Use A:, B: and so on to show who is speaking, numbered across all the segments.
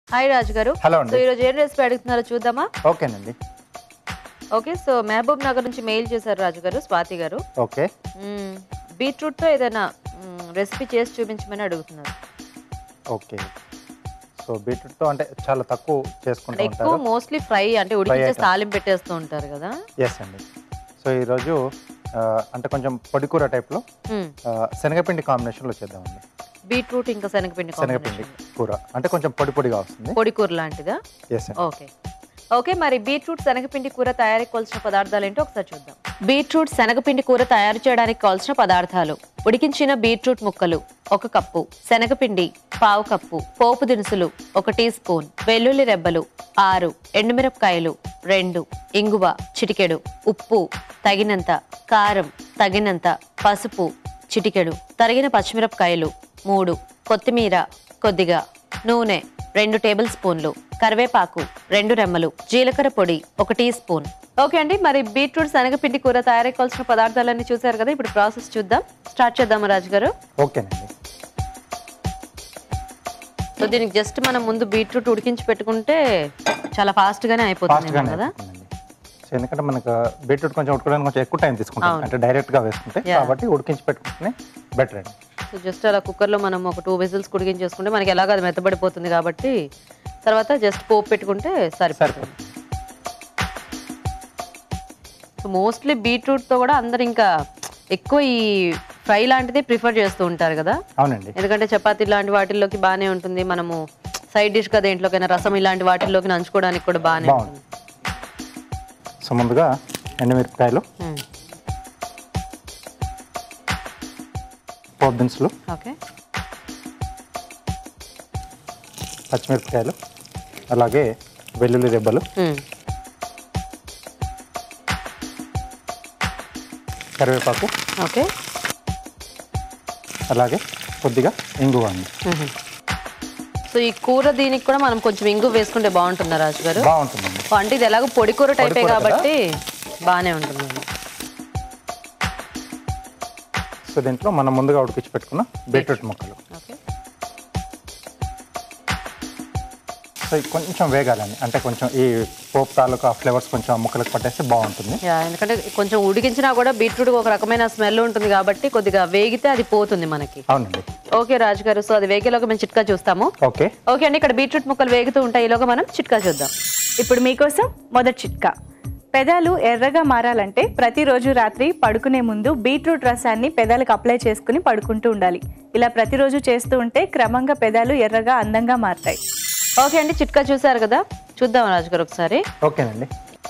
A: Hi రాజు గారు
B: hello
A: so
B: అండి
A: ఈరోజు ఏం రెసిపీ అడుగుతున్నారో చూద్దామా
B: ఓకేనండి
A: ఓకే సో మహబూబ్ నగర్ నుంచి మెయిల్ చేశారు రాజు గారు స్వాతి గారు
B: ఓకే
A: మ్మ్. బీట్రూట్ తో ఏదైనా మ్మ్, రెసిపీ చేసి చూపించమని అడుగుతున్నారు
B: ఓకే సో బీట్రూట్తో అంటే చాలా తక్కువ చేసుకుంటూ
A: అంటే ఎక్కువ
B: ఉంటారు
A: మోస్ట్లీ ఫ్రై అంటే ఉడికించేసి
B: item.
A: తాలింపు పెట్టేస్తూ ఉంటారు కదా
B: ఎస్ అండి సో ఈరోజు ఆ, అంటే కొంచెం పొడికూర టైప్లో
A: మ్మ్.
B: శనగపిండి కాంబినేషన్లో చేద్దామండి
A: బీట్రూట్ ఇంకా శనగపిండి
B: శనగపిండి
A: combination.
B: కూర అంటే కొంచెం పొడి పొడిగా వస్తుంది
A: పొడి కూర లాంటిదా
B: ఎస్ అండి
A: ఓకే ఓకే మరి బీట్రూట్ శనగపిండి కూర తయారీకి కావాల్సిన పదార్థాలు ఏంటో ఒకసారి చూద్దాం బీట్రూట్ శనగపిండి కూర తయారు చేయడానికి కావాల్సిన పదార్థాలు ఉడికించిన బీట్రూట్ ముక్కలు ఒక కప్పు శనగపిండి పావు కప్పు పోపు దినుసులు ఒక టీ స్పూన్ వెల్లుల్లి రెబ్బలు ఆరు ఎండుమిరపకాయలు రెండు ఇంగువ చిటికెడు ఉప్పు తగినంత కారం తగినంత పసుపు చిటికెడు తరిగిన పచ్చిమిరపకాయలు మూడు కొత్తిమీర కొద్దిగా నూనె రెండు టేబుల్ స్పూన్లు కరివేపాకు రెండు రెమ్మలు జీలకర్ర పొడి ఒక టీ స్పూన్ ఓకే అండి మరి బీట్రూట్ శనగపిండి కూర తయారీ కావాల్సిన పదార్థాలన్నీ చూసారు కదా ఇప్పుడు ప్రాసెస్ చూద్దాం స్టార్ట్ చేద్దామా రాజు గారు
B: ఓకేనండి
A: సో దీనికి జస్ట్ మనం ముందు బీట్రూట్ ఉడికించి పెట్టుకుంటే చాలా ఫాస్ట్ గానే అయిపోతుంది
B: ఫాస్ట్గానే
A: కదా
B: అయిపోతుందండి సో ఎందుకంటే మనకు బీట్రూట్ కొంచెం ఉడకడానికి కొంచెం ఎక్కువ టైం తీసుకుంటాం
A: అవును.
B: అంటే డైరెక్ట్గా వేసుకుంటే
A: Yeah.
B: కాబట్టి ఉడికించి పెట్టుకుంటేనే బెటర్ అండి
A: సో జస్ట్ అలా కుక్కర్లో మనం ఒక టూ విజిల్స్ ఉడికించేసుకుంటే మనకి ఎలాగో అది మెత్తబడిపోతుంది కాబట్టి తర్వాత జస్ట్ పోపు పెట్టుకుంటే సరిపోతుంది
B: సరిపోతుంది
A: సో మోస్ట్లీ బీట్రూట్తో కూడా అందరు ఇంకా ఎక్కువ ఈ ఫ్రై లాంటిది ప్రిఫర్ చేస్తూ ఉంటారు కదా
B: అవునండి
A: ఎందుకంటే చపాతీ లాంటి వాటిల్లోకి బాగానే ఉంటుంది మనము సైడ్ డిష్ కదా దేంట్లోకైనా రసం ఇలాంటి వాటిల్లోకి నంచుకోవడానికి కూడా బాగానే
B: బాగుంది.
A: ఉంటుంది
B: సో ముందుగా ఎండుమిరపకాయలు
A: మ్మ్.
B: పోపు దినుసులు
A: ఓకే
B: పచ్చిమిరపకాయలు అలాగే వెల్లుల్లి రెబ్బలు
A: మ్మ్.
B: కరివేపాకు
A: ఓకే
B: అలాగే కొద్దిగా ఇంగువ అండి
A: మ్మ్. సో ఈ కూర దీనికి కూడా మనం కొంచెం ఇంగు వేసుకుంటే బాగుంటుందా రాజు గారు
B: బాగుంటుందండి
A: ఓ, అంటే ఇది ఎలాగో పొడి కూర టైపే
B: పొడి కూర కదా?
A: కాబట్టి బాగానే ఉంటుంది
B: సో దీంట్లో మనం ముందుగా ఉడికించి పెట్టుకున్న బీట్రూట్ ముక్కలు
A: ఓకే
B: సో ఇది కొంచెం వేగాలండి అంటే కొంచెం ఈ పోపు తాలూకా ఫ్లేవర్స్ కొంచెం ఆ ముక్కలకు పట్టేస్తే బాగుంటుంది
A: యా ఎందుకంటే కొంచెం ఉడికించినా కూడా బీట్రూట్ ఒక రకమైన స్మెల్ ఉంటుంది కాబట్టి కొద్దిగా వేగితే అది పోతుంది మనకి
B: అవునండి
A: ఓకే రాజు గారు సో అది వేగేలోగా మేము చిట్కా చూస్తాము
B: ఓకే
A: ఓకే అండి ఇక్కడ బీట్రూట్ ముక్కలు వేగుతూ ఉంటాయి ఈలోగా మనం చిట్కా చూద్దాం
C: ఇప్పుడు మీకోసం మొదటి చిట్కా పెదాలు ఎర్రగా మారాలంటే ప్రతిరోజు రాత్రి పడుకునే ముందు బీట్రూట్ రసాన్ని పెదాలకు అప్లై చేసుకుని పడుకుంటూ ఉండాలి ఇలా ప్రతిరోజు చేస్తూ ఉంటే క్రమంగా పెదాలు ఎర్రగా అందంగా మారతాయి
A: ఓకే అండి చిట్కా చూసారు కదా చూద్దాం రాజు గారు ఒకసారి
B: ఓకేనండి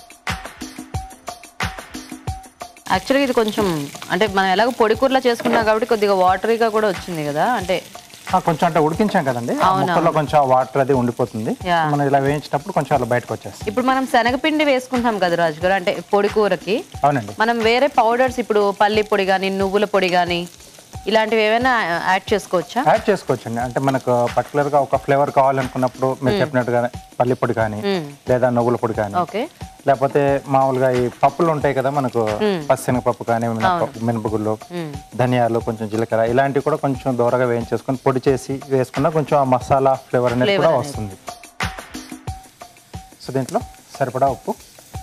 A: యాక్చువల్గా ఇది కొంచెం అంటే మనం ఎలాగో పొడి కూరలా చేసుకున్నాం కాబట్టి కొద్దిగా వాటరీగా కూడా వచ్చింది కదా అంటే
B: ఆ, కొంచెం అంటే ఉడికించాం కదండి ఆ
A: అవునవును.
B: ముక్కల్లో కొంచెం వాటర్ అది ఉండిపోతుంది
A: Yeah.
B: మనం ఇలా వేయించినప్పుడు కొంచెం అలా బయటకు వచ్చేస్తుంది
A: ఇప్పుడు మనం శనగపిండి వేసుకుంటాం కదా రాజు గారు అంటే పొడి కూరకి
B: అవునండి
A: మనం వేరే పౌడర్స్ ఇప్పుడు పల్లి పొడి కానీ నువ్వుల పొడి కానీ ఇలాంటివి ఏమైనా యాడ్ చేసుకోవచ్చా
B: యాడ్ చేసుకోవచ్చండి అంటే మనకు పర్టికులర్గా ఒక ఫ్లేవర్ కావాలనుకున్నప్పుడు మీరు చెప్పినట్టుగా పల్లి పొడి కానీ
A: మ్మ్.
B: లేదా నువ్వుల పొడి కానీ
A: ఓకే
B: లేకపోతే మామూలుగా ఈ పప్పులు ఉంటాయి కదా మనకు పచ్చెనగపప్పు కానీ మినపప్పు మినపగుళ్ళు
A: మ్మ్.
B: ధనియాలు కొంచెం జీలకర్ర ఇలాంటివి కూడా కొంచెం దూరగా వేయించేసుకొని పొడి చేసి వేసుకున్నా కొంచెం ఆ మసాలా ఫ్లేవర్ అనేది
A: Flavour
B: కూడా
A: అనేది.
B: వస్తుంది సో దీంట్లో సరిపడా ఉప్పు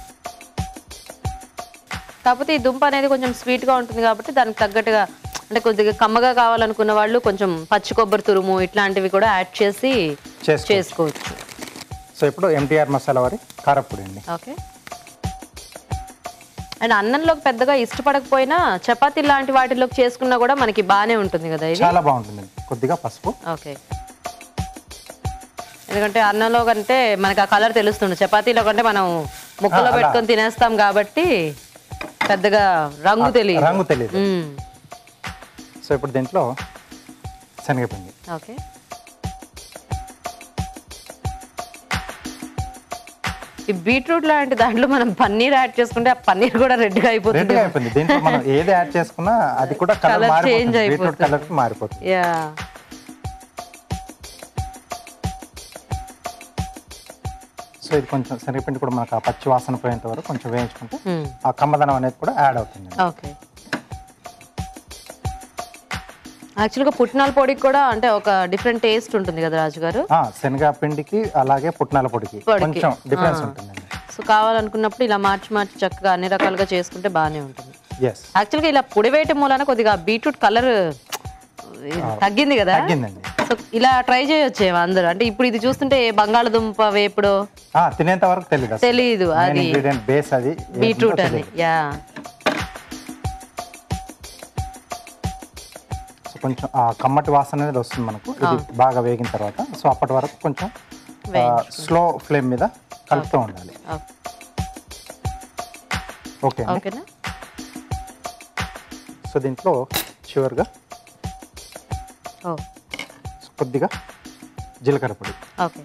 A: కాకపోతే ఈ దుంప అనేది కొంచెం sweet గా ఉంటుంది కాబట్టి దానికి తగ్గట్టుగా అంటే కొద్దిగా కమ్మగా కావాలనుకున్న వాళ్ళు కొంచెం పచ్చి కొబ్బరి తురుము ఇట్లాంటివి కూడా యాడ్ చేసి
B: చేసుకోవచ్చు.
A: చేసుకోవచ్చు
B: సో ఇప్పుడు ఎంటీఆర్ మసాలా వారి కారపొడి అండి
A: ఓకే అండ్ అన్నంలోకి పెద్దగా ఇష్టపడకపోయినా చపాతీ లాంటి వాటిలోకి చేసుకున్నా కూడా మనకి బాగానే ఉంటుంది కదా ఇది
B: చాలా బాగుంటుంది కొద్దిగా పసుపు
A: ఓకే ఎందుకంటే అన్నంలో కంటే మనకి ఆ కలర్ తెలుస్తుంది చపాతీలో కంటే మనం ముక్కలో
B: ఆ, అలా.
A: పెట్టుకొని తినేస్తాం కాబట్టి పెద్దగా రంగు తెలియదు
B: రంగు తెలియదు
A: మ్మ్.
B: సో ఇప్పుడు దీంట్లో శనగపిండి
A: ఓకే ఈ బీట్రూట్ లాంటి దాంట్లో మనం పన్నీర్ యాడ్ చేసుకుంటే ఆ పన్నీర్ కూడా రెడ్గా అయిపోతుంది
B: రెడ్గా అయిపోయింది దీంట్లో మనం ఏది యాడ్ చేసుకున్నా అది కూడా కలర్
A: Colour change
B: మారిపోతుంది
A: అయిపోతుంది.
B: బీట్రూట్ కలర్ మారిపోతుంది
A: యా
B: సో ఇది కొంచెం శనగపిండి కూడా మనకు ఆ పచ్చి వాసన పోయేంత వరకు కొంచెం వేయించుకుంటే ఆ కమ్మదనం అనేది కూడా యాడ్ అవుతుంది
A: ఓకే యాక్చువల్గా పుట్నాల పొడికి కూడా అంటే ఒక డిఫరెంట్ టేస్ట్ ఉంటుంది కదా రాజు గారు
B: ఆ, శనగపిండికి అలాగే పుట్నాల పొడికి
A: పొడికి.
B: కొంచెం డిఫరెన్స్ ఉంటుందండి
A: సో కావాలనుకున్నప్పుడు ఇలా మార్చి మార్చి చక్కగా అన్ని రకాలుగా చేసుకుంటే బాగానే ఉంటుంది
B: ఎస్
A: యాక్చువల్గా ఇలా పొడి వేయటం మూలన కొద్దిగా బీట్రూట్ కలర్ తగ్గింది కదా
B: తగ్గిందండి
A: సో ఇలా ట్రై చేయొచ్చేమో అందరూ అంటే ఇప్పుడు ఇది చూస్తుంటే బంగాళదుంప వేపుడు
B: ఆ, తినేంత వరకు తెలియదు
A: తెలీదు అది
B: ఇంగ్రీడియంట్ బేస్ అది
A: బీట్రూట్ అని యా
B: సో కొంచెం ఆ కమ్మటి వాసన అనేది వస్తుంది మనకు ఇది బాగా వేగిన తర్వాత సో అప్పటి వరకు కొంచెం స్లో ఫ్లేమ్ మీద కలుపుతూ ఉండాలి ఓకే అండి
A: ఓకేనా
B: సో దీంట్లో చివరిగా
A: ఓ
B: కొద్దిగా జీలకర్ర పొడి
A: ఓకే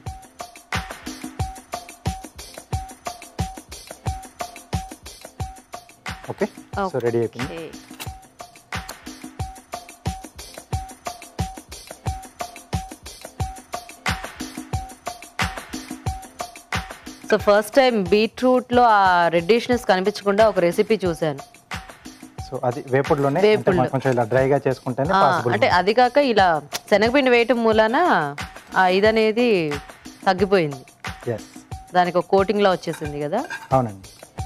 B: ఓకే సో రెడీ అయిపోయింది
A: ఓకే సో ఫస్ట్ టైం బీట్రూట్లో ఆ రెడ్డిష్నెస్ కనిపించకుండా ఒక రెసిపీ చూశాను
B: సో అది వేపుడులోనే అంటే
A: వేపుడులో.
B: మనం కొంచెం ఇలా డ్రైగా చేసుకుంటేనే
A: ఆ,
B: పాసిబుల్
A: అంటే అది కాక ఇలా శనగపిండి వేయటం మూలాన ఆ ఇదనేది తగ్గిపోయింది
B: ఎస్
A: దానికి ఒక కోటింగ్ లా వచ్చేసింది కదా
B: అవునండి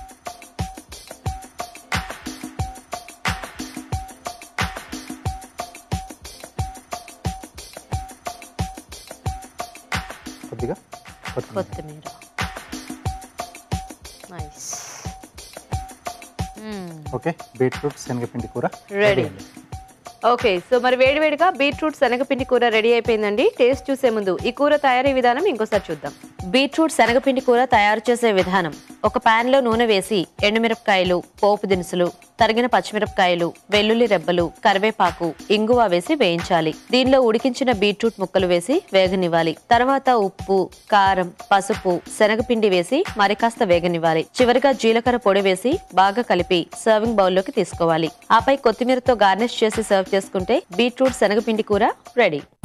B: కొద్దిగా కొత్తిమీర
A: కొత్తిమీర నైస్
B: ఓకే బీట్రూట్ శనగపిండి కూర
A: రెడీ ఓకే సో మరి వేడివేడిగా బీట్రూట్ శనగపిండి కూర రెడీ అయిపోయిందండి టేస్ట్ చూసే ముందు ఈ కూర తయారీ విధానం ఇంకోసారి చూద్దాం బీట్రూట్ శనగపిండి కూర తయారు చేసే విధానం ఒక పాన్ లో నూనె వేసి ఎండుమిరపకాయలు పోపు దినుసులు తరిగిన పచ్చిమిరపకాయలు వెల్లుల్లి రెబ్బలు కరివేపాకు ఇంగువ వేసి వేయించాలి దీనిలో ఉడికించిన బీట్రూట్ ముక్కలు వేసి వేగనివ్వాలి తర్వాత ఉప్పు కారం పసుపు శనగపిండి వేసి మరి కాస్త వేగనివ్వాలి చివరిగా జీలకర్ర పొడి వేసి బాగా కలిపి సర్వింగ్ బౌల్లోకి తీసుకోవాలి ఆపై కొత్తిమీరతో గార్నిష్ చేసి సర్వ్ చేసుకుంటే బీట్రూట్ శనగపిండి కూర రెడీ